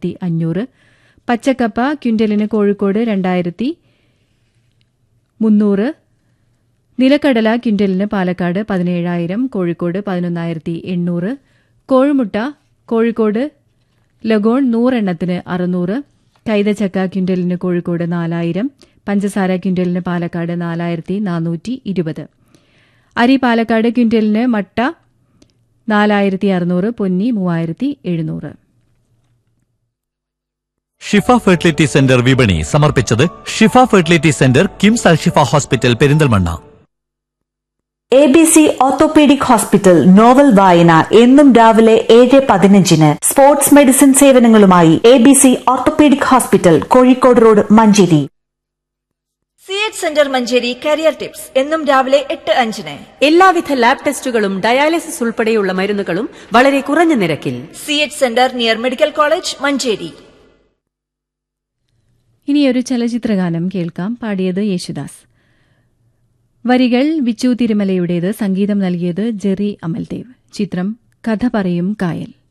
രണ്ടായിരത്തി അഞ്ഞൂറ് പച്ചക്കപ്പ ക്വിന്റലിന് കോഴിക്കോട് രണ്ടായിരത്തി മുന്നൂറ് നിലക്കടല ക്വിന്റലിന് പാലക്കാട് പതിനേഴായിരം കോഴിക്കോട് പതിനൊന്നായിരത്തി എണ്ണൂറ് കോഴിമുട്ട കോഴിക്കോട് ലഗോൺ നൂറെണ്ണത്തിന് അറുന്നൂറ് കൈതച്ചക്ക ക്വിന്റലിന് കോഴിക്കോട് നാലായിരം പഞ്ചസാര ക്വിന്റലിന് പാലക്കാട് നാലായിരത്തി നാനൂറ്റി ഇരുപത് അരി പാലക്കാട് ക്വിന്റലിന് മട്ട നാലായിരത്തി അറുന്നൂറ് പൊന്നി മൂവായിരത്തി എഴുന്നൂറ് ഷിഫ ഫെർട്ടിലിറ്റി സെന്റർ വിപണി സമർപ്പിച്ചത് Shifa fertility centre KIMS Alshifa hospital Perinthalmanna A B C orthopaedic hospital novel വായന എന്നും രാവിലെ ഏഴ് പതിനഞ്ചിന് സ്പോർട്സ് മെഡിസിൻ സേവനങ്ങളുമായി A B C orthopaedic hospital Kozhikode road Manjeri C H centre Manjeri career tips എന്നും രാവിലെ എട്ട് അഞ്ചിന് എല്ലാവിധ ലാബ് ടെസ്റ്റുകളും ഡയാലിസിസ് ഉൾപ്പെടെയുള്ള മരുന്നുകളും വളരെ കുറഞ്ഞ നിരക്കിൽ C H centre near medical college Manjeri ഇനിയൊരു ചലച്ചിത്രഗാനം കേൾക്കാം പാടിയത് യേശുദാസ് വരികൾ വിച്ചു തിരുമലയുടേത് സംഗീതം നൽകിയത് ജെറി അമൽദേവ് ചിത്രം കഥ പറയും കായൽ